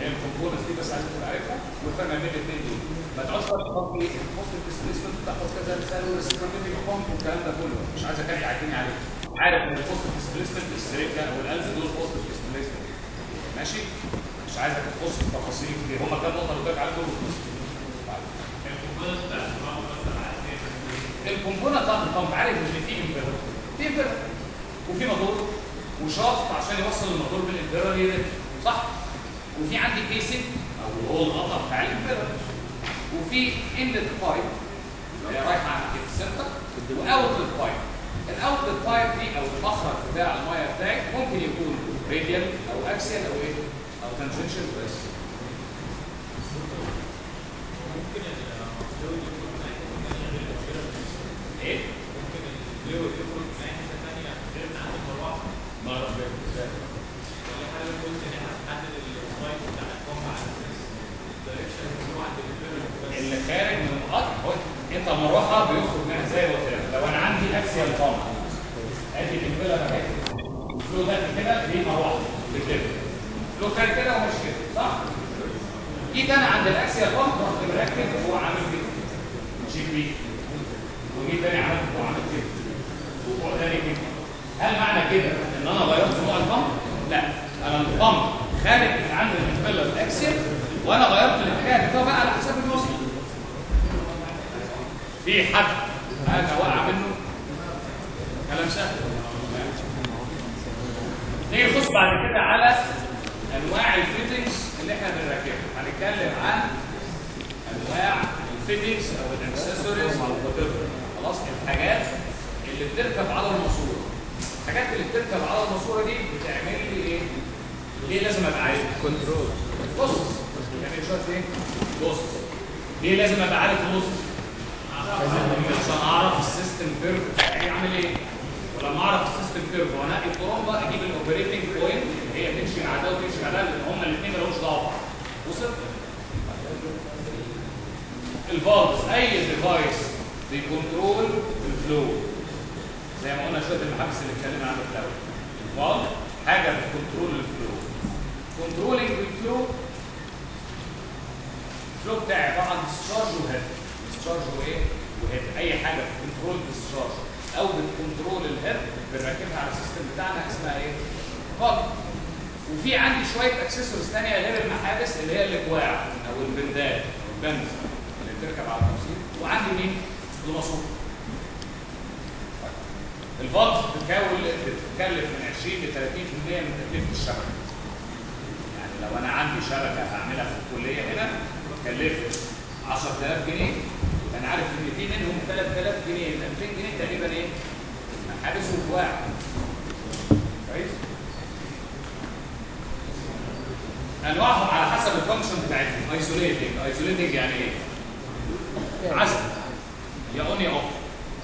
هي الكومبوننتس دي بس عايز تبقى عارفها والفرق ما بين الاثنين دول ما تقعدش بقى تحط ايه البوست ديسبيسمنت تاخد كذا رساله والسيستماتيك بومب والكلام ده كله مش عايز كان يعديني عليه عارف ان البوست ديسبيسمنت السريكه والالف دول بوست ديسبيسمنت ماشي مش عايزك تخش في تفاصيل كتير هم كام نقطه اللي قلت لك عليهم دول الكومبوننت طبعا طبعا عارف ان في امبيرر في امبيرر وفي موتور وشافت عشان يوصل الموتور بالامبيرر يلف صح وفي عندي كيسنج او اللي هو الغطا بتاع الامبيرر وفي انلت بايب اللي هي رايحه على السنتر واوتلت بايب الاوتلت بايب دي او المخرج بتاع الميه بتاعك ممكن يكون راديال او اكسيال او ايه او تانجنشال بس ايه ما اعرف ازاي اللي خارج من القطر هو انت مروحه بيخرج منها زي ما قلت لك لو انا عندي اكسيال بامب ادي الكبيره اهي الفلو ده كده دي مروحه بتلف فلو خارج كده ومش كده صح؟ جيت انا عند الاكسيال بامب رحت مركب وهو عامل كده جي بي وجيت تاني عملت وهو عامل كده وفوق تاني كده هل معنى كده ان انا غيرت نوع البامب؟ لا انا البامب خارج من عند الامبيلر الاكسيال وانا غيرت الاتجاه بتاعه بقى على حسب الوصل في حد حاجه وقع منه كلام سهل نيجي نخش بعد كده على انواع الفيتنجز اللي احنا بنركبها هنتكلم عن انواع الفيتنجز او الاكسسوارز او وات خلاص الحاجات اللي بتركب على الماسوره الحاجات اللي بتركب على الماسوره دي بتعمل لي ايه؟ ليه لازم ابقى عارف؟ كنترول بص يعني شويه ايه؟ بص ليه لازم ابقى عارف البص؟ عشان اعرف السيستم كيرف بتاعي عامل ايه ولما اعرف السيستم كيرف وانقي الترومبه اجيب الاوبريتنج بوينت اللي هي تمشي مع ده وتمشي مع ده لان هما الاثنين مالهمش دعوه وصل الفالفز اي ديفايس بيكنترول الفلو زي ما قلنا شويه المحابس اللي اتكلمنا عنه في الاول الفالف حاجه بتكنترول الفلو كنترولينج الفلو الفلو بتاعي عباره عن ديسشارج وهيد ديسشارج وايه وهيد اي حاجه بتكنترول ديسشارج او بتكنترول الهيد بنركبها على السيستم بتاعنا اسمها ايه فالف وفي عندي شويه اكسسوارز ثانيه غير المحابس اللي هي الاكواع او البندات او البند اللي بتركب على التوصيل وعندي مين الماسور الفالف بتكون بتتكلف من 20 ل 30% من تكلفه الشبكه يعني لو انا عندي شبكه هعملها في الكليه هنا كلفت 10000 جنيه انا عارف ان في منهم 3000 جنيه يبقى 200 جنيه تقريبا ايه؟ محابس وكواع كويس؟ انواعهم على حسب الفانكشن بتاعتهم ايزوليتنج ايزوليتنج يعني ايه؟ عزل يا اون يا اوف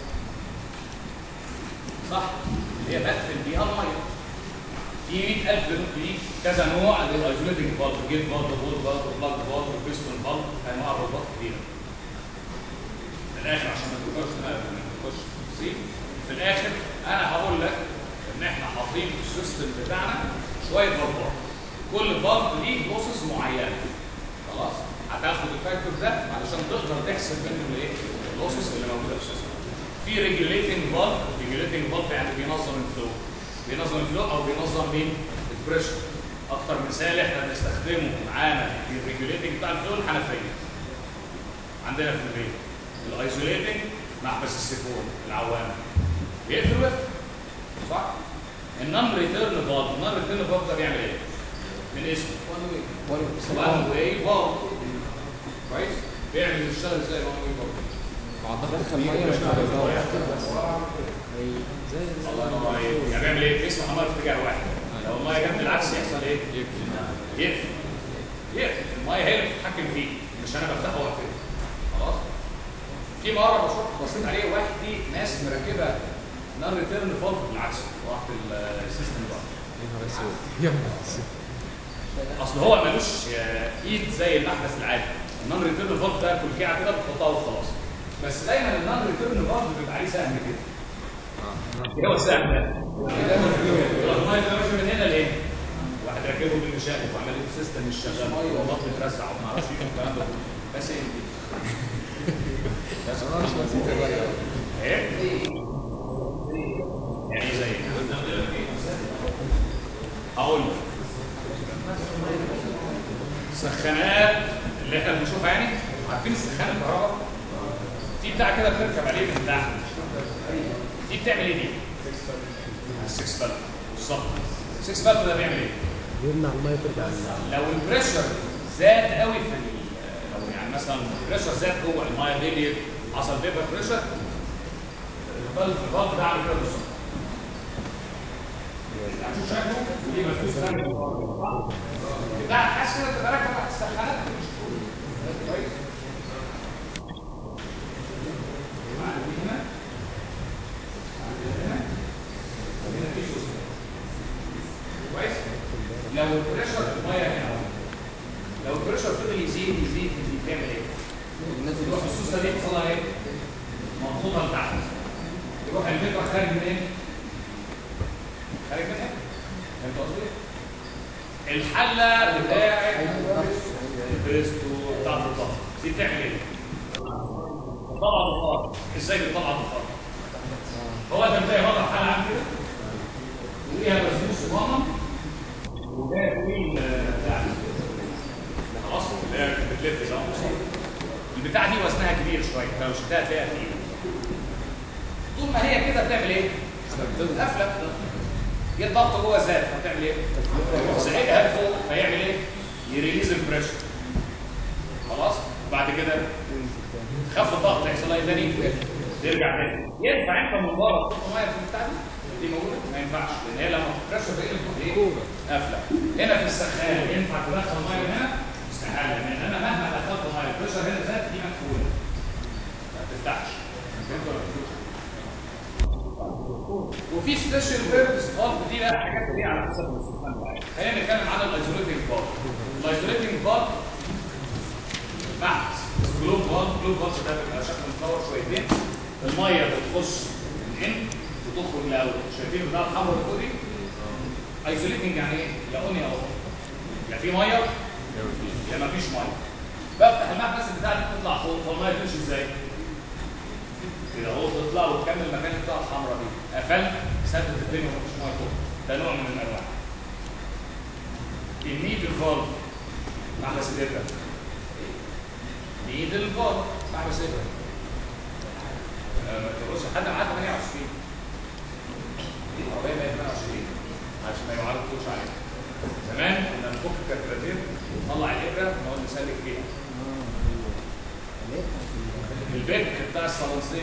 صح؟ اللي هي بقفل بيها الميه في 100000 في كذا نوع للايزوليتنج فالف جيت فالف بول فالف بلاج فالف بيستون فالف انواع رباط كتيره في الاخر عشان ما تفكرش ما تفكرش تفاصيل في الاخر انا هقول لك ان احنا حاطين في السيستم بتاعنا شويه فالفات كل فالف ليه بروسيس معينه خلاص هتاخد الفاكتور ده علشان تقدر تحسب منه الايه اللوسز اللي موجوده في السيستم في ريجوليتنج فالف ريجوليتنج فالف يعني بينظم الفلو بينظم الفلو او بينظم مين البريشر اكتر مثال احنا بنستخدمه معانا في الريجوليتنج بتاع الفلو الحنفيه عندنا في البيت الايزوليتنج محبس السيفون العوامه بيقفل ويفتح صح النون ريتيرن فالف النون ريتيرن فالف ده بيعمل ايه من اسمه وان واي فالف كويس بيعمل يشتغل ازاي وان واي فالف دخل ميه مش هتقدر الله ينور عليك يعني بيعمل ايه؟ اسمه حمار في اتجاه واحد لو الميه جت بالعكس يحصل ايه؟ يقفل يقفل الميه هي اللي بتتحكم فيه مش انا بفتحه واقفله خلاص في مره بشوف بصيت عليه واحد دي ناس مركبه نار ريتيرن فالف بالعكس رحت السيستم بقى يا نهار اسود يا نهار اسود اصل هو ملوش آه، ايد زي المحبس العادي النون ريتيرن فالف ده كلكعه كده بتحطها وخلاص بس دايما النون ريتيرن فالف بيبقى عليه سهم كده ايه هو السهم ده؟ الميه بتبقى ماشيه من هنا لهنا واحد تركبه بالمشاكل وعمليه السيستم مش شغال والبطن اترزع وما اعرفش ايه والكلام ده كله. بس ايه بس انا مش نسيت اغير ايه يعني زي هقول لك السخانات اللي احنا بنشوفها يعني عارفين السخان الكهرباء في بتاع كده بتركب عليه من تحت دي بتعمل ايه دي؟ السكس فالف بالظبط السكس فالف ده بيعمل ايه؟ يمنع الميه ترجع لو البريشر زاد قوي في ال- لو يعني مثلا البريشر زاد جوه المايه دي حصل فيبر بريشر الفالف الفالف ده عامل كده بالظبط هتشوف شكله دي مفيش ثاني بتاع حاسس كده تبقى راكب تحت السخانات مش كويس عندي هنا عندي هنا هنا في سوسته كويس لو البريشر في الميه هنا أهو. لو البريشر فضل يزيد يزيد يزيد تعمل ايه؟ تروح السوسته دي يحصل لها ايه؟ مضغوطه لتحت يروح الفيبر خارج منين؟ خارج منها؟ فهمت قصدي؟ الحله بتاعت البريستو بتاعت الضغط دي بتعمل ايه؟ بتطلع بخار ازاي بتطلع بخار؟ هو ده بتلاقي وضع حاله عامل كده وليها بسبوس صغنن وده طويل بتاع خلاص اللي هي بتلف زي ما بوصل البتاعه دي وزنها كبير شويه فلو شلتها هتلاقيها تقيله طول ما هي كده بتعمل ايه؟ قافله جه الضغط جوه زاد هتعمل ايه؟ زقها لفوق فيعمل ايه؟ يريليز البريشر خلاص؟ وبعد كده خف الضغط يحصل لها ايه تاني؟ يرجع تاني ينفع انت من بره تحط ميه في البتاع دي؟ دي موجوده؟ ما ينفعش لان هي لما البريشر بيقل بتبقى ايه؟ قافله هنا في السخان ينفع تدخل ميه من هنا؟ استحاله لان انا مهما دخلت ميه البريشر هنا زاد دي مقفوله ما بتفتحش فهمت ولا ما فهمتوش؟ وفي سبيشال فيربس فالف دي بقى حاجات دي على حسب الاستخدام بتاعك خلينا نتكلم عن الايزوليتنج فالف الايزوليتنج فالف بحث جلوب فالف جلوب فالف ده بيبقى شكله متطور شويتين الميه بتخش من ان وتخرج لاوت شايفين البتاع الحمراء اللي فوق دي ايزوليتنج يعني ايه؟ يا اون يا اوف يا في ميه يا ما فيش ميه بفتح المحبس بتاعي تطلع فوق فالميه تمشي ازاي؟ كده اهو تطلع وتكمل المكان بتاع الحمراء دي قفلت سدت الدنيا ومفيش ميه فوق ده نوع من الانواع النيد الفالف محبس الابره نيد الفالف محبس الابره آه، ما تقولش حد معاه 28 دي العربيه بقت 28 عشان ما يعرض تقولش عليها زمان كنا نفك الكالكولاتير ونطلع الابره ونقعد نسلك فيها البيك بتاع الصلانسيه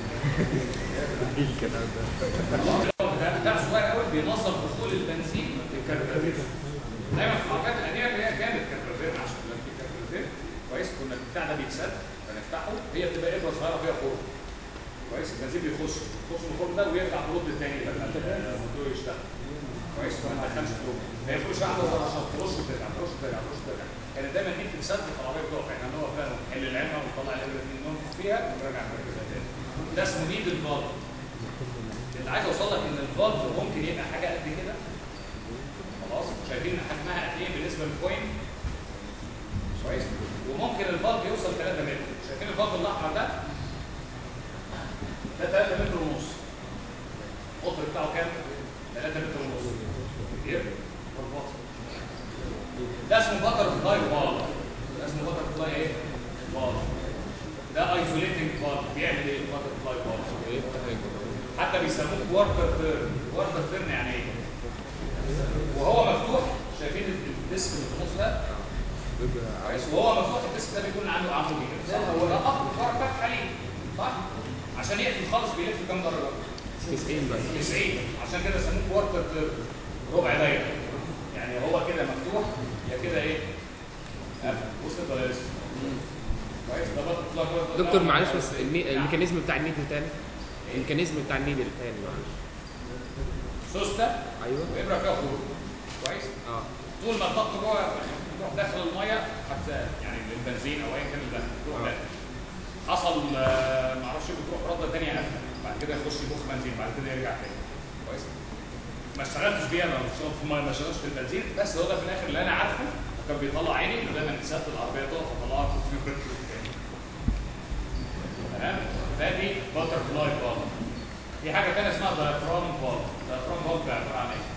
بتاع صغير قوي بينظم دخول البنزين للكربوراتير دايما في العربيات القديمه اللي هي كانت كربوراتير عشان كان في كربوراتير كويس كنا البتاع ده بيتسد فنفتحه هي بتبقى ابره صغيره فيها خرم كويس البنزين بيخش يخش من الخرم ده ويرجع برد تاني لما الموتور يشتغل كويس ما ندخلش فلوس ما يفرقش عنده عشان ترش وترجع ترش وترجع ترش وترجع كانت دايما دي بتتسد في العربيه بتقف احنا بنقف فيها نحل العلبه ونطلع الابره دي ننفخ فيها ونرجع نركبها تاني ده اسمه نيد الفالف اللي عايز اوصل لك ان الفالف ممكن يبقى حاجه قد كده خلاص شايفين حجمها قد ايه بالنسبه للكوين كويس وممكن الفالف يوصل 3 متر شايفين الفالف الاحمر ده ده 3 متر ونص القطر بتاعه كام 3 متر ونص كتير ده اسمه باتر فلاي فالف ده اسمه باتر فلاي ايه فالف ده ايزوليتنج فالف بيعمل ايه الباتر فلاي فالف حتى بيسموه كوارتر تيرن كوارتر تيرن يعني ايه وهو مفتوح شايفين الديسك اللي في النص ده كويس وهو مفتوح الديسك ده بيكون عنده عمود كده صح هو ده اكبر فرق فتحه ليه صح عشان يقفل خالص بيلف كام درجه 90 بس 90 عشان كده سموه كوارتر تيرن ربع دايره يعني هو كده مفتوح يا كده ايه قفل وصلت ولا لسه كويس ده بطل فلاي كوارتر دكتور معلش بس المي- الميكانيزم بتاع النيدل تاني الميكانيزم بتاع النيدل تاني معلش سوسته ايوه وابره فيها خروج كويس اه طول ما الضغط جوه تروح داخل الميه حتى يعني البنزين او ايا كان اللي داخل تروح آه. داخل حصل آه، معرفش بتروح رده ثانيه قافله بعد كده يخش يبخ بنزين بعد كده يرجع تاني كويس ما اشتغلتش بيها ما اشتغلتش في الميه ما اشتغلتش في البنزين بس هو ده في الاخر اللي انا عارفه وكان بيطلع عيني انه دايما سياده العربيه تقف اطلعها في الفيو تمام فادي باتر فلاي فالف في حاجه ثانيه اسمها دايفرام فالف دايفرام فالف عباره عن ايه؟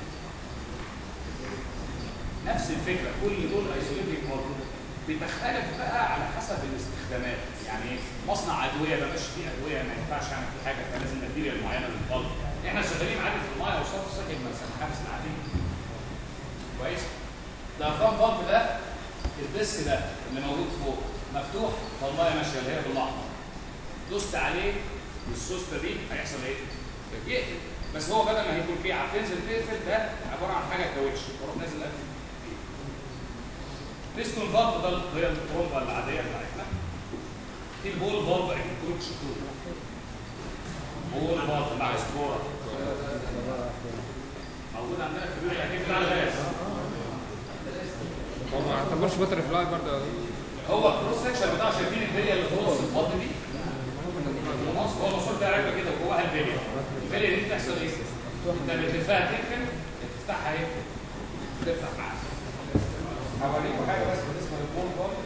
نفس الفكره كل دول ايزوليتنج فالف بتختلف بقى على حسب الاستخدامات يعني مصنع ادويه ما بقاش فيه ادويه ما ينفعش اعمل فيه حاجه فلازم ماتيريال معينه للفالف احنا شغالين عادي في المايه والصرف الصحي مثلا حابس العاديه كويس دايفرام فالف ده الديسك ده اللي موجود فوق مفتوح فالميه ماشيه اللي هي بالاحمر دوست عليه بالسوسته دي هيحصل ايه؟ يقفل بس هو بدل ما هيكون فيه هتنزل تقفل ده عباره عن حاجه كاوتش تروح نازل قافل بيستون فالف ده اللي هي الترومبه العاديه بتاعتنا في البول فالف الكروتش بول فالف مع سكوره موجود عندنا في البيوت اكيد في الغاز هو ما اعتبرش باتر فلاي برضه هو الكروس سكشن بتاع شايفين البليه اللي في نص الفض دي خلاص هو الماسور ده راكبه كده وجواها البليه البليه دي بتحصل ايه؟ انت بتلفها تقفل تفتحها ايه؟ تفتح معاك هوريكم حاجه بس بالنسبه للبول فالف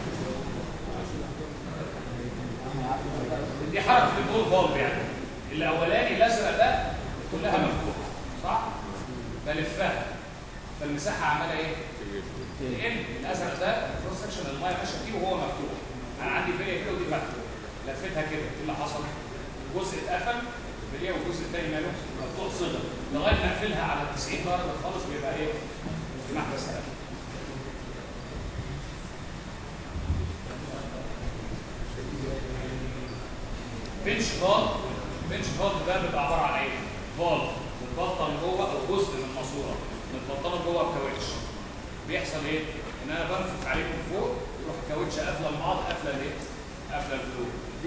دي حركه البول فالف يعني الاولاني الازرق ده كلها مفتوحه صح؟ بلفها فالمساحه عماله ايه؟ تقل الازرق ده الكروس سكشن المايه ماشيه فيه وهو مفتوح انا عندي فيليا كده ودي فاتحه لفيتها كده ايه اللي حصل؟ جزء اتقفل الفيليا والجزء الثاني ماله؟ مفتوح صغر لغايه ما اقفلها على 90 درجه خالص بيبقى ايه؟ في محبس قفل بنش فالف بنش فالف ده بيبقى عباره عن ايه؟ فالف متبطن جوه او جزء من الماسوره متبطنه جوه بكاوتش بيحصل ايه؟ ان انا بنفخ عليه من فوق يروح الكاوتش قافله لبعض قافله ليه؟ قافله الفلو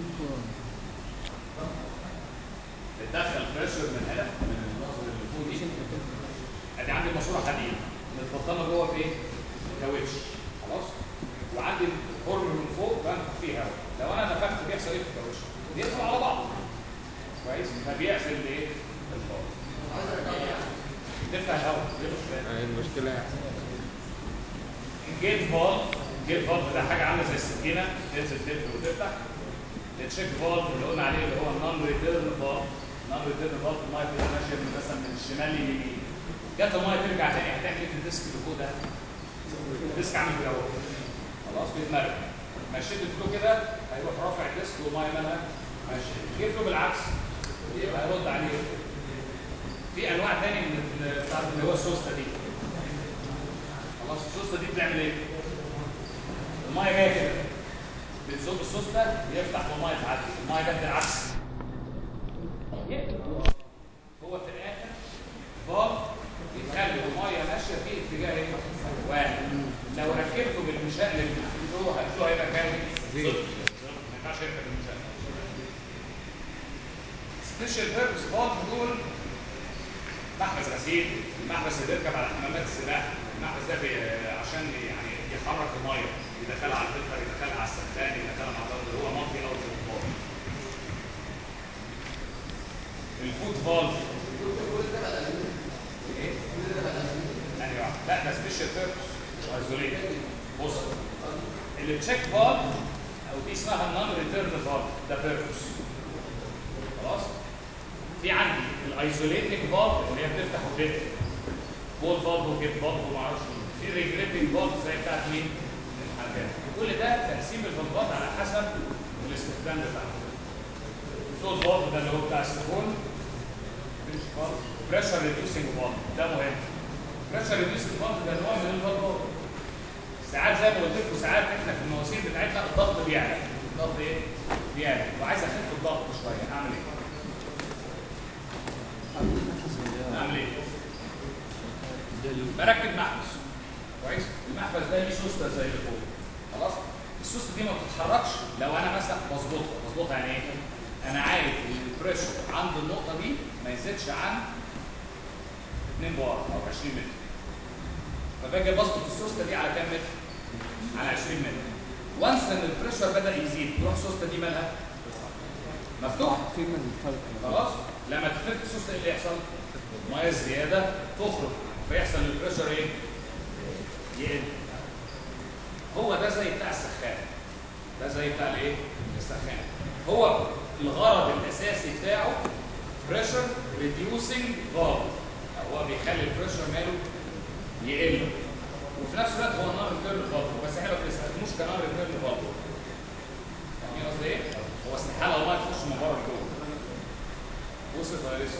بتدخل بريشر من هنا من النظر اللي فوق دي ادي عندي ماسوره حديد متبطنه جوه بايه؟ كاوتش خلاص؟ وعندي الخرم من فوق بنفخ فيه هواء لو انا نفخت بيحصل ايه في الكاوتش؟ بيقفل على بعض كويس؟ فبيقفل الايه؟ الفاضي تفتح الهواء يعني المشكله الجيت فالف الجيت فالف ده حاجه عامله زي السكينه تنزل تقفل وتفتح التشيك فالف اللي قلنا عليه اللي هو النون ريتيرن فالف النون ريتيرن فالف المايه بتبقى ماشيه من مثلا من الشمال لليمين جت المايه ترجع تاني هتعمل ايه في الديسك اللي فوق ده؟ الديسك عامل كده اهو خلاص بيتمرن مشيت الفلو كده هيروح رافع الديسك والمايه مالها ماشي جه فلو بالعكس يبقى هيرد عليه في انواع تاني من ال- بتاعت اللي هو السوسته دي خلاص السوسته دي بتعمل ايه؟ المايه جايه كده بتزق السوسته يفتح والمايه تعدي المايه جت بالعكس يقفل. هو في الاخر فالف يخلي المايه ماشيه في اتجاه ايه؟ واحد لو ركبته بالمشقلب الفلو الفلو هيبقى كام؟ صفر صفر. ما ينفعش يركب بالمشقلب سبيشال بيربس فالف دول محبس غسيل المحبس اللي بيركب على حمامات السباحه المحبس ده بي- عشان يعني يحرك الميه يدخلها على الفلتر يدخلها على السخان يدخلها مع الضغط اللي هو مالتي اوت فالف الفوت فالف ايه؟ ثانية واحدة لا ده سبيشال بيربس مش ايزوليت بص التشيك فالف او دي اسمها النون ريتيرن فالف ده بيربس خلاص في عندي الايزوليتنج فالف اللي هي بتفتح وتقفل بول فالف وجيت فالف وما اعرفش في ريجريتنج فالف زي بتاعت مين؟ الحاجات كل ده تقسيم الفالفات على حسب الاستخدام بتاعه الفلوت فالف ده اللي هو بتاع السيفون بريشر ريديوسنج فالف ده مهم بريشر ريديوسنج فالف ده نوع من الفالفات ساعات زي ما قلت لكم ساعات احنا في المواسير بتاعتنا الضغط بيعلى الضغط ايه؟ بيعلى وعايز اخف الضغط شويه اعمل ايه؟ اعمل ايه؟ بركب محبس كويس؟ المحبس ده ليه سوسته زي اللي فوق خلاص؟ السوسته دي ما بتتحركش لو انا مثلا بظبطها بظبطها يعني ايه؟ انا عارف ان البريشر عند النقطه دي ما يزيدش عن 2 بار او 20 متر فباجي بظبط السوسته دي على كام متر؟ على 20 متر وانس ان البريشر بدا يزيد تروح السوسته دي مالها؟ مفتوحه في من الفرق خلاص لما تفك السوسته ايه اللي يحصل؟ الميه الزياده تخرج فيحصل البريشر ايه؟ يقل هو ده زي بتاع السخان ده زي بتاع الايه؟ السخان هو الغرض الاساسي بتاعه بريشر ريديوسنج فالف هو بيخلي البريشر ماله يقل وفي نفس الوقت هو نار ريتيرن فالف بس احنا ما بنستخدموش كنار ريتيرن فالف فاهمين قصدي ايه؟ هو استحاله الميه تخش من بره لجوه وصلت ولا لسه؟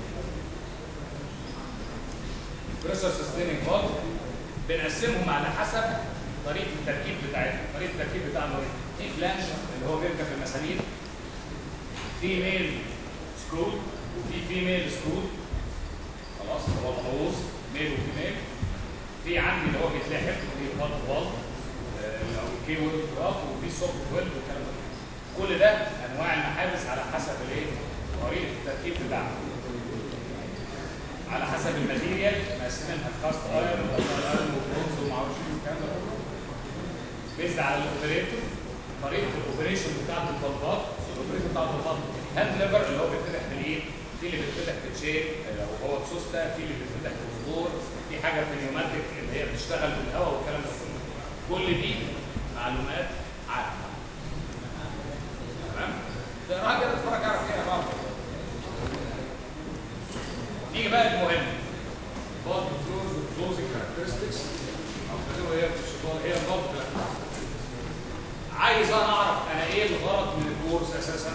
بريشر سستيننج فالف بنقسمهم على حسب طريقه التركيب بتاعتهم طريقه التركيب بتاعنا ايه؟ في فلانش اللي هو بيركب في المسامير في ميل سكرو وفي فيميل سكرو خلاص هو الغوص ميل وفيميل في عندي اللي هو بيتلحم في فالف فالف او كي ويل فالف وفي سوفت ويل والكلام ده كل ده انواع المحابس على حسب الايه؟ طريقه التركيب بتاعها على حسب الماتيريال مقسمينها كاست ايرون ايرون وبرونز ومعرفش ايه والكلام ده كله بيزد على الاوبريتور طريقه الاوبريشن بتاعت الفالفات الاوبريشن بتاع الفالفات هاند ليفر اللي هو بيتفتح بالايه؟ في اللي بيتفتح بتشيك لو هو بسوسته في اللي بيتفتح بصدور في حاجه بنيوماتيك اللي هي بتشتغل بالهواء والكلام ده كله كل دي معلومات عامه تمام؟ تقراها كده تتفرج على فيها بعض نيجي بقى المهم بعض الفلوز والكلوزنج كاركترستكس او كده هي مش هي بعض عايز انا اعرف انا ايه الغرض من الكورس اساسا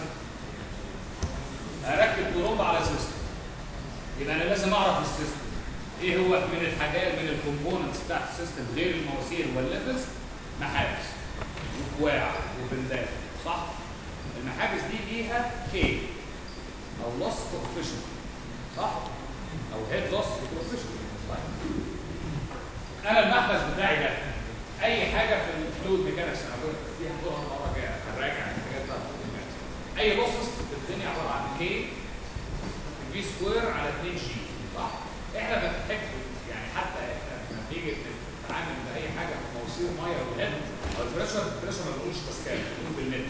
اركب دروب على سيستم يبقى انا لازم اعرف السيستم ايه هو من الحاجات من الكومبوننتس بتاعت السيستم غير المواسير والليفلز محابس وكواع وبندات صح المحابس دي ليها كي او لوس كوفيشنت صح او هيد لوس كوفيشنت طيب انا المحبس بتاعي ده اي حاجه في الفلويد ميكانكس انا بقول دي هنقولها المره الجايه هنراجع الحاجات بتاعت اي لوسز في الدنيا عباره عن كي في سكوير على 2 جي صح احنا بنحب يعني حتى احنا لما بنيجي نتعامل باي حاجه في مواسير ميه والهيد او البريشر البريشر ما بنقولش باسكال بنقول بالمتر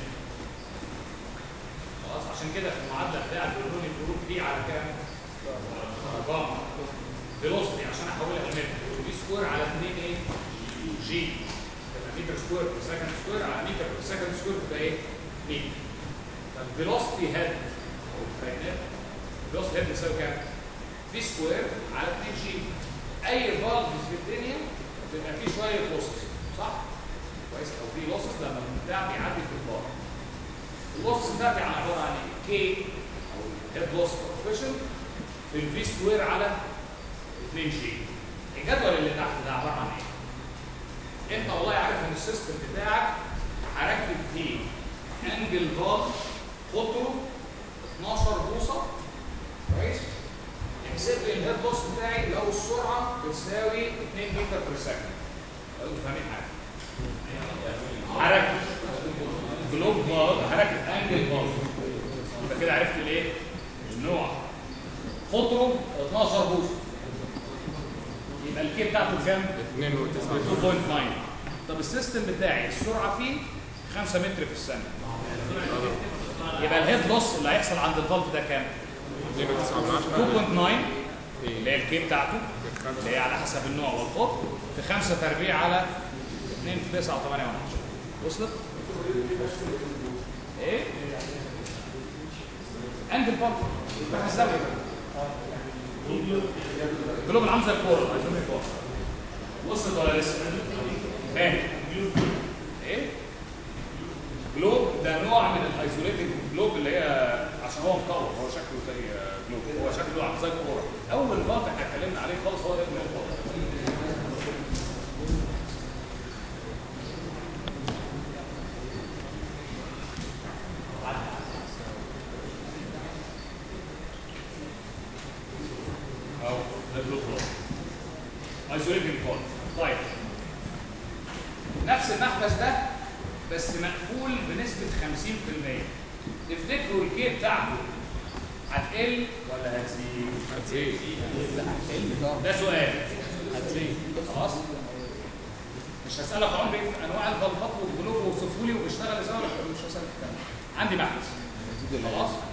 خلاص عشان كده في المعادله بتاعت بيقولوا لي الجروب دي على كام؟ جاما فيلوسيتي عشان احولها لمتر في سكوير على 2 ايه؟ جي تبقى متر سكوير بير سكند سكوير على متر بير سكند سكوير تبقى ايه؟ متر فالفيلوسيتي هيد او الكائنات الفيلوسيتي هيد بيساوي كام؟ في سكوير على 2 جي اي فالف في الدنيا بيبقى فيه شويه لوسز صح؟ كويس او في لوسز لما البتاع بيعدي في البار اللوسز بتاعتي عباره عن ايه؟ كي او هيد لوس كوفيشنت في الفي سكوير على 2 جي الجدول اللي تحت ده عباره عن ايه؟ انت والله عارف ان السيستم بتاعك هركب فيه انجل فالف قطره 12 بوصه كويس؟ احسب لي الهيد لوس بتاعي لو السرعه بتساوي 2 متر بير سكند لو انتوا فاهمين حاجه هركب جلوب فالف هركب انجل فالف يبقى كده عرفت الايه؟ النوع قطره 12 بوصه يبقى الكي بتاعته بكام؟ 2.9 طب السيستم بتاعي السرعه فيه 5 متر في الثانيه يبقى الهيد لوس اللي هيحصل عند الفالف ده كام؟ 2.9 اللي هي الكي بتاعته اللي هي على حسب النوع والقطر في 5 تربيع على 2 في 9 و8 وصلت؟ ايه؟ انجل فالف يبقى الزاويه كلهم عامل زي الكوره عايزين الكوره وصلت ولا لسه؟ فاهم؟ ايه؟ جلوب ده نوع من الايزوليتد جلوب اللي هي عشان هو مكور هو شكله زي جلوب هو شكله عامل زي الكوره اول فالف احنا اتكلمنا عليه خالص هو ده ابن الكوره او ده جلوب ايزوليتد فالف طيب نفس المحبس ده بس مقفول بنسبة 50% تفتكروا الكي بتاعته هتقل ولا هتزيد؟ هتزيد ده سؤال هتزيد خلاص؟ مش هسألك عمري في أنواع الفلفات والجلوب وصفوا لي وبيشتغل ازاي ولا مش هسألك الكلام عندي محبس خلاص؟